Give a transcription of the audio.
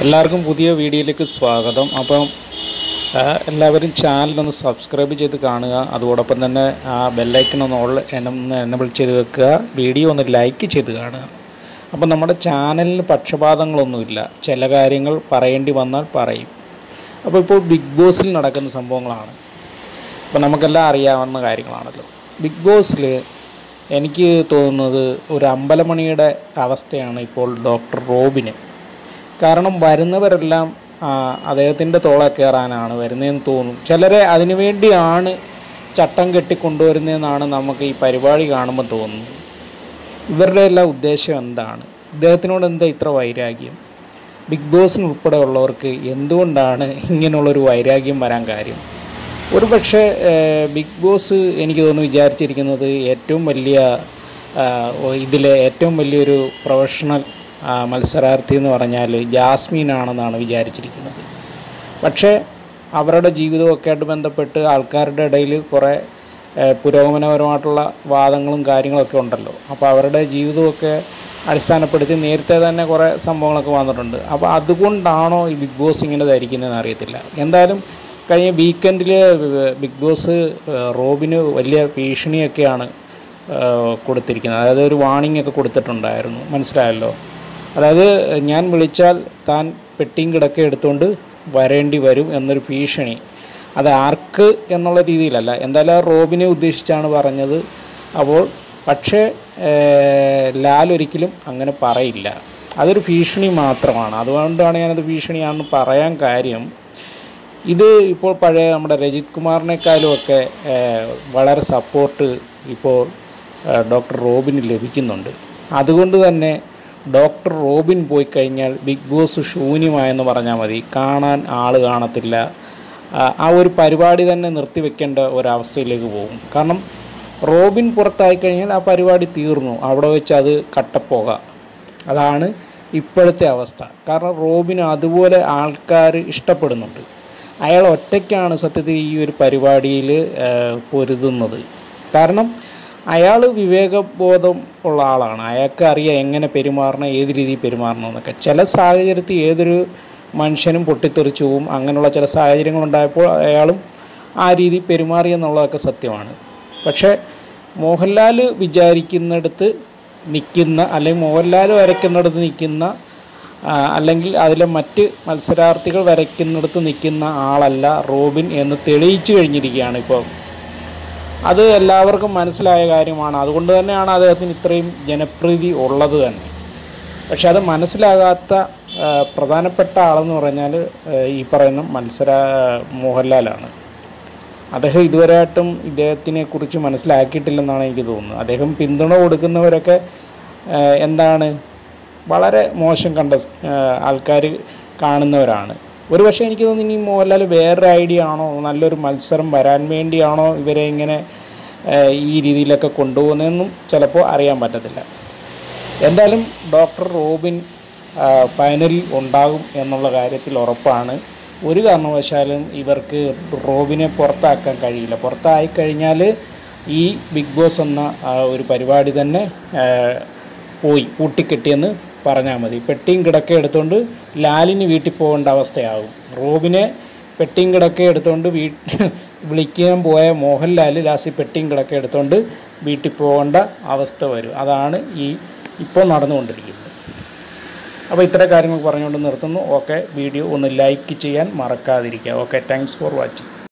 എല്ലാവർക്കും പുതിയ വീഡിയോയിലേക്ക് സ്വാഗതം അപ്പം ആ, എല്ലാവരും ചാനലൊന്ന് സബ്സ്ക്രൈബ് ചെയ്ത് കാണുക അതോടൊപ്പം തന്നെ ആ ബെല്ലൈക്കൺ ഒന്ന് ഓൾ ഒന്ന് എനബിൾ ചെയ്ത് വെക്കുക വീഡിയോ ഒന്ന് ലൈക്ക് ചെയ്ത് കാണുക അപ്പം നമ്മുടെ ചാനലിന് പക്ഷപാതങ്ങളൊന്നുമില്ല ചില കാര്യങ്ങൾ പറയേണ്ടി വന്നാൽ പറയും അപ്പോൾ ഇപ്പോൾ ബിഗ് ബോസിൽ നടക്കുന്ന സംഭവങ്ങളാണ് അപ്പോൾ നമുക്കെല്ലാം അറിയാവുന്ന കാര്യങ്ങളാണല്ലോ ബിഗ് ബോസിൽ എനിക്ക് തോന്നുന്നത് ഒരു അമ്പലമണിയുടെ അവസ്ഥയാണ് ഇപ്പോൾ ഡോക്ടർ റോബിന് കാരണം വരുന്നവരെല്ലാം ആ, അദ്ദേഹത്തിൻ്റെ തോളെ കയറാനാണ് വരുന്നതെന്ന് തോന്നും ചിലരെ അതിനു വേണ്ടിയാണ് ചട്ടം കെട്ടിക്കൊണ്ടുവരുന്നതെന്നാണ് നമുക്ക് ഈ പരിപാടി കാണുമ്പോൾ തോന്നുന്നത് ഇവരുടെ എല്ലാം ഉദ്ദേശം എന്താണ് ഇദ്ദേഹത്തിനോട് എന്താ ഇത്ര വൈരാഗ്യം ബിഗ് ബോസിന് ഉൾപ്പെടെ ഉള്ളവർക്ക് എന്തുകൊണ്ടാണ് ഇങ്ങനെയുള്ളൊരു വൈരാഗ്യം വരാൻ കാര്യം ഒരു പക്ഷേ ഏഹ്, ബിഗ് ബോസ് എനിക്ക് തോന്നുന്നു വിചാരിച്ചിരിക്കുന്നത് ഏറ്റവും വലിയ ആഹ്, ഇതിലെ ഏറ്റവും വലിയൊരു പ്രൊഫഷണൽ ആഹ്, മത്സരാർത്ഥി എന്ന് പറഞ്ഞാൽ ജാസ്മിൻ ആണെന്നാണ് വിചാരിച്ചിരിക്കുന്നത് പക്ഷേ അവരുടെ ജീവിതമൊക്കെ ആയിട്ട് ബന്ധപ്പെട്ട് ആൾക്കാരുടെ ഇടയിൽ കുറേ ഏഹ്, പുരോഗമനപരമായിട്ടുള്ള വാദങ്ങളും കാര്യങ്ങളൊക്കെ ഉണ്ടല്ലോ അപ്പോൾ അവരുടെ ജീവിതമൊക്കെ അടിസ്ഥാനപ്പെടുത്തി നേരത്തെ തന്നെ കുറേ സംഭവങ്ങളൊക്കെ വന്നിട്ടുണ്ട് അപ്പോൾ അതുകൊണ്ടാണോ ഈ ബിഗ് ബോസ് ഇങ്ങനെ ധരിക്കുന്നതെന്ന് അറിയത്തില്ല എന്തായാലും കഴിഞ്ഞ വീക്കെൻഡിൽ ബിഗ് ബോസ് ഏഹ്, റോബിന് വലിയ ഭീഷണിയൊക്കെയാണ് ഏഹ്, കൊടുത്തിരിക്കുന്നത് അതായത് ഒരു വാണിംഗ് ഒക്കെ കൊടുത്തിട്ടുണ്ടായിരുന്നു മനസ്സിലായല്ലോ അതായത് ഞാൻ വിളിച്ചാൽ താൻ പെട്ടിയും കിടക്ക എടുത്തുകൊണ്ട് വരേണ്ടി വരും എന്നൊരു ഭീഷണി അത് ആർക്ക് എന്നുള്ള രീതിയിലല്ല എന്തായാലും ആ റോബിനെ ഉദ്ദേശിച്ചാണ് പറഞ്ഞത് അപ്പോൾ പക്ഷേ ഏഹ്, ലാൽ ഒരിക്കലും അങ്ങനെ പറയില്ല അതൊരു ഭീഷണി മാത്രമാണ് അതുകൊണ്ടാണ് ഞാനത് ഭീഷണിയാണെന്ന് പറയാൻ കാര്യം ഇത് ഇപ്പോൾ പഴയ നമ്മുടെ രജിത് കുമാറിനേക്കാളും ഒക്കെ ഏഹ്, വളരെ സപ്പോർട്ട് ഇപ്പോൾ ഏഹ്, ഡോക്ടർ റോബിന് ലഭിക്കുന്നുണ്ട് അതുകൊണ്ട് തന്നെ ഡോക്ടർ റോബിൻ പോയി കഴിഞ്ഞാൽ ബിഗ് ബോസ് ശൂന്യമായെന്ന് പറഞ്ഞാൽ മതി കാണാൻ ആൾ കാണത്തില്ല ആ, ആ ഒരു പരിപാടി തന്നെ നിർത്തിവെക്കേണ്ട ഒരവസ്ഥയിലേക്ക് പോകും കാരണം റോബിൻ പുറത്തായി കഴിഞ്ഞാൽ ആ പരിപാടി തീർന്നു അവിടെ വെച്ച് അത് കട്ടപ്പോക അതാണ് ഇപ്പോഴത്തെ അവസ്ഥ കാരണം റോബിന് അതുപോലെ ആൾക്കാർ ഇഷ്ടപ്പെടുന്നുണ്ട് അയാൾ ഒറ്റയ്ക്കാണ് സത്യത്തിൽ ഈ ഒരു പരിപാടിയിൽ പൊരുതുന്നത് കാരണം അയാൾ വിവേകബോധം ഉള്ള ആളാണ് അയാൾക്ക് അറിയാം എങ്ങനെ പെരുമാറണം ഏത് രീതിയിൽ പെരുമാറണം എന്നൊക്കെ ചില സാഹചര്യത്തിൽ ഏതൊരു മനുഷ്യനും പൊട്ടിത്തെറിച്ചു പോവും അങ്ങനെയുള്ള ചില സാഹചര്യങ്ങളുണ്ടായപ്പോൾ അയാളും ആ രീതിയിൽ പെരുമാറി എന്നുള്ളതൊക്കെ സത്യമാണ് പക്ഷേ മോഹൻലാൽ വിചാരിക്കുന്നിടത്ത് നിൽക്കുന്ന അല്ലെങ്കിൽ മോഹൻലാൽ വരയ്ക്കുന്നിടത്ത് നിൽക്കുന്ന ആ, അല്ലെങ്കിൽ അതിലെ മറ്റ് മത്സരാർത്ഥികൾ വരയ്ക്കുന്നിടത്ത് നിൽക്കുന്ന ആളല്ല റോബിൻ എന്ന് തെളിയിച്ചു കഴിഞ്ഞിരിക്കുകയാണ് ഇപ്പോൾ അത് എല്ലാവർക്കും മനസ്സിലായ കാര്യമാണ് അതുകൊണ്ട് തന്നെയാണ് അദ്ദേഹത്തിന് ഇത്രയും ജനപ്രീതി ഉള്ളത് തന്നെ പക്ഷെ അത് മനസ്സിലാകാത്ത ആ, പ്രധാനപ്പെട്ട ആളെന്ന് പറഞ്ഞാൽ ആ, ഈ പറയുന്ന മത്സര മോഹൻലാലാണ് അദ്ദേഹം ഇതുവരെയായിട്ടും ഇദ്ദേഹത്തിനെ കുറിച്ച് മനസ്സിലാക്കിയിട്ടില്ലെന്നാണ് എനിക്ക് തോന്നുന്നത് അദ്ദേഹം പിന്തുണ കൊടുക്കുന്നവരൊക്കെ ആ, എന്താണ് വളരെ മോശം കണ്ട ആൾക്കാർ കാണുന്നവരാണ് ഒരു പക്ഷേ എനിക്ക് തോന്നുന്നു ഇനി മോഹൻലാൽ വേറൊരു ഐഡിയ ആണോ നല്ലൊരു മത്സരം വരാൻ വേണ്ടിയാണോ ഇവരെ ഇങ്ങനെ ആ, ഈ രീതിയിലൊക്കെ കൊണ്ടുപോകുന്നതെന്നും ചിലപ്പോൾ അറിയാൻ പറ്റത്തില്ല എന്തായാലും ഡോക്ടർ റോബിൻ ആ, ഫൈനലിൽ ഉണ്ടാകും എന്നുള്ള കാര്യത്തിൽ ഉറപ്പാണ് ഒരു കാരണവശാലും ഇവർക്ക് റോബിനെ പുറത്താക്കാൻ കഴിയില്ല പുറത്തായി കഴിഞ്ഞാൽ ഈ ബിഗ് ബോസ് എന്ന ആ, ഒരു പരിപാടി തന്നെ ആ, പോയി പൂട്ടിക്കെട്ടിയെന്ന് പറഞ്ഞാൽ മതി പെട്ടിയും കിടക്ക എടുത്തുകൊണ്ട് ലാലിന് വീട്ടിൽ പോകേണ്ട അവസ്ഥയാകും റോബിനെ പെട്ടിയും കിടക്ക എടുത്തുകൊണ്ട് വീ വിളിക്കാൻ പോയ മോഹൻലാൽ ലാസ്റ്റ് പെട്ടിയും കിടക്ക എടുത്തുകൊണ്ട് വീട്ടിൽ പോകേണ്ട അവസ്ഥ വരും അതാണ് ഈ ഇപ്പോൾ നടന്നുകൊണ്ടിരിക്കുന്നത് അപ്പോൾ ഇത്ര കാര്യങ്ങൾ പറഞ്ഞുകൊണ്ട് നിർത്തുന്നു ഓക്കെ വീഡിയോ ഒന്ന് ലൈക്ക് ചെയ്യാൻ മറക്കാതിരിക്കുക ഓക്കെ താങ്ക്സ് ഫോർ വാച്ചിങ്